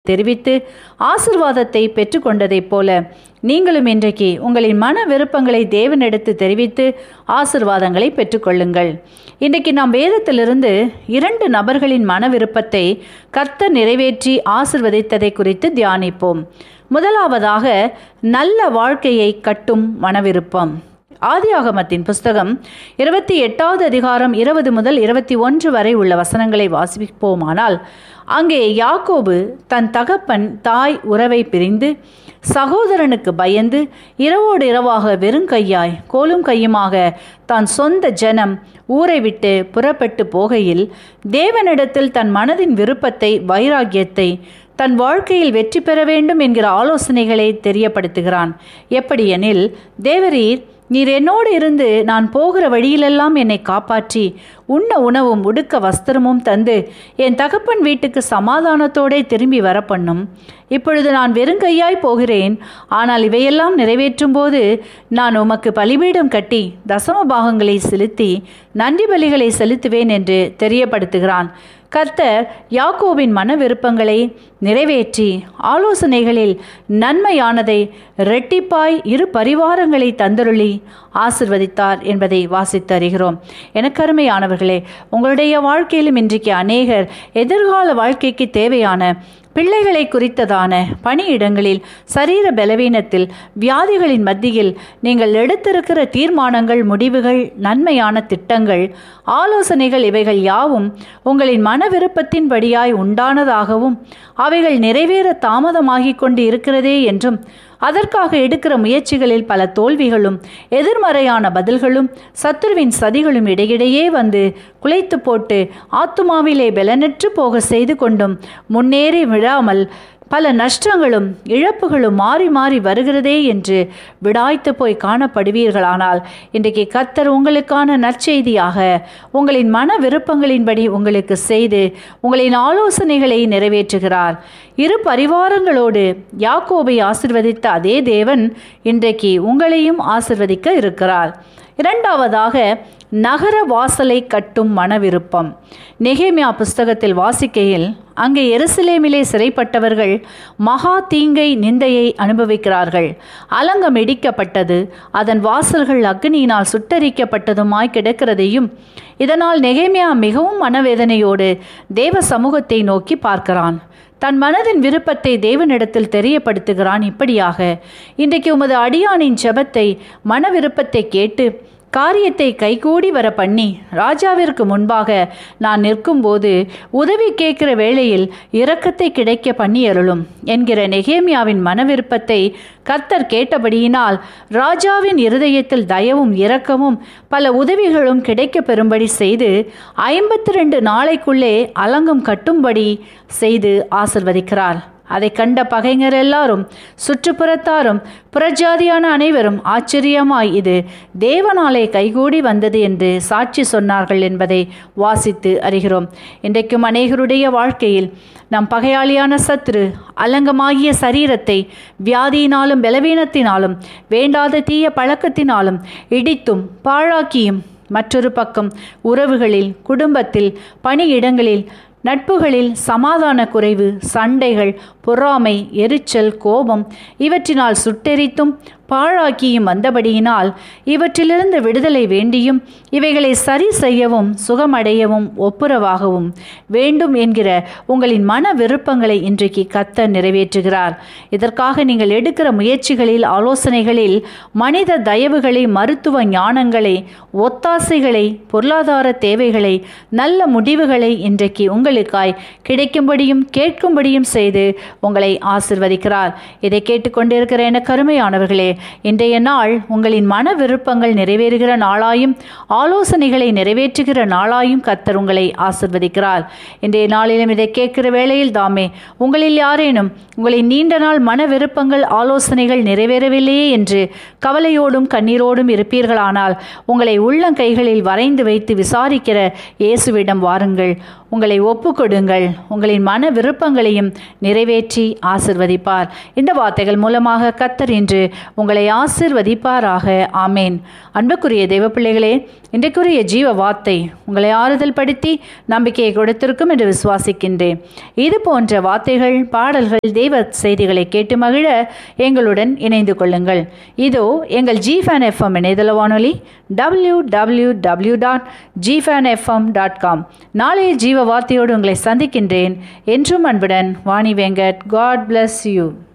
தெரிவித்து ஆசிர்வாதத்தை பெற்றுக்கொண்டதைப் போல நீங்களும் இன்றைக்கு உங்களின் மன விருப்பங்களை தேவனிடத்து தெரிவித்து ஆசிர்வாதங்களை பெற்றுக்கொள்ளுங்கள் இன்றைக்கு நாம் வேதத்திலிருந்து இரண்டு நபர்களின் மன விருப்பத்தை கர்த்தர் நிறைவேற்றி ஆசிர்வதித்ததை குறித்து தியானிப்போம் முதலாவதாக நல்ல வாழ்க்கையை கட்டும் மனவிருப்பம் ஆதியாகமத்தின் புஸ்தகம் இருபத்தி எட்டாவது அதிகாரம் இருபது முதல் இருபத்தி ஒன்று வரை உள்ள வசனங்களை வாசிப்போமானால் அங்கே யாக்கோபு தன் தகப்பன் தாய் உறவை பிரிந்து சகோதரனுக்கு பயந்து இரவோடு இரவாக வெறுங்கையாய் கோலும் கையுமாக தான் சொந்த ஜனம் ஊரை விட்டு புறப்பட்டு போகையில் தேவனிடத்தில் தன் மனதின் விருப்பத்தை வைராக்கியத்தை தன் வாழ்க்கையில் வெற்றி பெற வேண்டும் என்கிற ஆலோசனைகளை தெரியப்படுத்துகிறான் எப்படியெனில் தேவரீர் நீர் என்னோடு இருந்து நான் போகிற வழியிலெல்லாம் என்னை காப்பாற்றி உண்ண உணவும் உடுக்க வஸ்திரமும் தந்து என் தகப்பன் வீட்டுக்கு சமாதானத்தோடே திரும்பி வர பண்ணும் இப்பொழுது நான் வெறுங்கையாய் போகிறேன் ஆனால் இவையெல்லாம் நிறைவேற்றும் போது நான் உமக்கு பலிபீடம் கட்டி தசம பாகங்களை செலுத்தி நன்றி பலிகளை செலுத்துவேன் என்று தெரியப்படுத்துகிறான் கர்த்தர் யாக்கோவின் மன விருப்பங்களை நிறைவேற்றி ஆலோசனைகளில் நன்மையானதை இரட்டிப்பாய் இரு பரிவாரங்களை தந்தருளி ஆசிர்வதித்தார் என்பதை வாசித்து அறிகிறோம் எனக்கருமையானவர்களே உங்களுடைய வாழ்க்கையிலும் இன்றைக்கு அநேகர் எதிர்கால வாழ்க்கைக்கு தேவையான பிள்ளைகளை குறித்ததான பணியிடங்களில் சரீர பலவீனத்தில் வியாதிகளின் மத்தியில் நீங்கள் எடுத்திருக்கிற தீர்மானங்கள் முடிவுகள் நன்மையான திட்டங்கள் ஆலோசனைகள் இவைகள் யாவும் உங்களின் மன விருப்பத்தின்படியாய் உண்டானதாகவும் அவைகள் நிறைவேற தாமதமாகிக் கொண்டு இருக்கிறதே என்றும் அதற்காக எடுக்கிற முயற்சிகளில் பல தோல்விகளும் எதிர்மறையான பதில்களும் சத்துருவின் சதிகளும் இடையிடையே வந்து குலைத்து போட்டு ஆத்துமாவிலே பலனற்று போக செய்து கொண்டும் முன்னேறி விழாமல் பல நஷ்டங்களும் இழப்புகளும் மாறி மாறி வருகிறதே என்று விடாய்த்து போய் காணப்படுவீர்களானால் இன்றைக்கு கத்தர் உங்களுக்கான நற்செய்தியாக உங்களின் மன விருப்பங்களின்படி உங்களுக்கு செய்து உங்களின் ஆலோசனைகளை நிறைவேற்றுகிறார் இரு பரிவாரங்களோடு யாக்கோபை ஆசிர்வதித்த அதே தேவன் இன்றைக்கு உங்களையும் ஆசிர்வதிக்க இருக்கிறார் இரண்டாவதாக நகர வாசலை கட்டும் மனவிருப்பம் நெகேமியா புஸ்தகத்தில் வாசிக்கையில் அங்கே எருசலேமிலே சிறைப்பட்டவர்கள் மகா தீங்கை நிந்தையை அனுபவிக்கிறார்கள் அலங்கம் இடிக்கப்பட்டது அதன் வாசல்கள் அக்னியினால் சுட்டரிக்கப்பட்டதுமாய் கிடக்கிறதையும் இதனால் நெகேமியா மிகவும் மனவேதனையோடு தேவ சமூகத்தை நோக்கி பார்க்கிறான் தன் மனதின் விருப்பத்தை தேவனிடத்தில் தெரியப்படுத்துகிறான் இப்படியாக இன்றைக்கு உமது அடியானின் ஜெபத்தை மன விருப்பத்தை கேட்டு காரியத்தை கைகூடி வர பண்ணி ராஜாவிற்கு முன்பாக நான் நிற்கும்போது உதவி கேட்கிற வேளையில் இரக்கத்தை கிடைக்க பண்ணி அருளும் என்கிற நெகேமியாவின் மனவிருப்பத்தை கர்த்தர் கேட்டபடியினால் ராஜாவின் இருதயத்தில் தயவும் இரக்கமும் பல உதவிகளும் கிடைக்க பெறும்படி செய்து ஐம்பத்தி ரெண்டு நாளைக்குள்ளே அலங்கம் கட்டும்படி செய்து ஆசிர்வதிக்கிறார் அதை கண்ட பகைஞர் எல்லாரும் சுற்றுப்புறத்தாரும் புறஜாதியான அனைவரும் ஆச்சரியமாய் இது தேவனாலே கைகூடி வந்தது என்று சாட்சி சொன்னார்கள் என்பதை வாசித்து அறிகிறோம் இன்றைக்கும் அநேகருடைய வாழ்க்கையில் நம் பகையாளியான சத்துரு அலங்கமாகிய சரீரத்தை வியாதியினாலும் பலவீனத்தினாலும் வேண்டாத தீய பழக்கத்தினாலும் இடித்தும் பாழாக்கியும் மற்றொரு பக்கம் உறவுகளில் குடும்பத்தில் பணியிடங்களில் நட்புகளில் சமாதான குறைவு சண்டைகள் பொறாமை எரிச்சல் கோபம் இவற்றினால் சுட்டெரித்தும் பாழாக்கியும் வந்தபடியினால் இவற்றிலிருந்து விடுதலை வேண்டியும் இவைகளை சரி செய்யவும் சுகமடையவும் ஒப்புரவாகவும் வேண்டும் என்கிற உங்களின் மன விருப்பங்களை இன்றைக்கு கத்த நிறைவேற்றுகிறார் இதற்காக நீங்கள் எடுக்கிற முயற்சிகளில் ஆலோசனைகளில் மனித தயவுகளை மருத்துவ ஞானங்களை ஒத்தாசைகளை பொருளாதார தேவைகளை நல்ல முடிவுகளை இன்றைக்கு உங்களுக்காய் கிடைக்கும்படியும் கேட்கும்படியும் செய்து உங்களை ஆசிர்வதிக்கிறார் இதை கேட்டுக்கொண்டிருக்கிற என கருமையானவர்களே இன்றைய நாள் உங்களின் மன விருப்பங்கள் நிறைவேறுகிற நாளாயும் ஆலோசனைகளை நிறைவேற்றுகிற நாளாயும் கத்தர் உங்களை ஆசிர்வதிக்கிறார் இன்றைய நாளிலும் இதை கேட்கிற வேளையில் தாமே உங்களில் யாரேனும் உங்களின் நீண்ட நாள் மன விருப்பங்கள் ஆலோசனைகள் நிறைவேறவில்லையே என்று கவலையோடும் கண்ணீரோடும் இருப்பீர்களானால் உங்களை உள்ளங்கைகளில் வரைந்து வைத்து விசாரிக்கிற இயேசுவிடம் வாருங்கள் உங்களை ஒப்புக்கொடுங்கள் உங்களின் மன விருப்பங்களையும் நிறைவேற்றி ஆசிர்வதிப்பார் இந்த வார்த்தைகள் மூலமாக கத்தர் இன்று உங்களை ஆசிர்வதிப்பாராக ஆமேன் அன்புக்குரிய தெய்வ பிள்ளைகளே இன்றைக்குரிய ஜீவ வார்த்தை உங்களை ஆறுதல் படுத்தி நம்பிக்கையை கொடுத்திருக்கும் என்று விசுவாசிக்கின்றேன் இது போன்ற வார்த்தைகள் பாடல்கள் தெய்வ செய்திகளை கேட்டு மகிழ எங்களுடன் இணைந்து கொள்ளுங்கள் இதோ எங்கள் ஜிஃபேன் எஃப்எம் இணையதள வானொலி டபிள்யூ டபிள்யூ டபிள்யூ டாட் ஜிஃபேன் எஃப்எம் டாட் காம் நாளைய ஜீவ வார்த்தையோடு உங்களை சந்திக்கின்றேன் என்றும் அன்புடன் Vani Venkat God bless you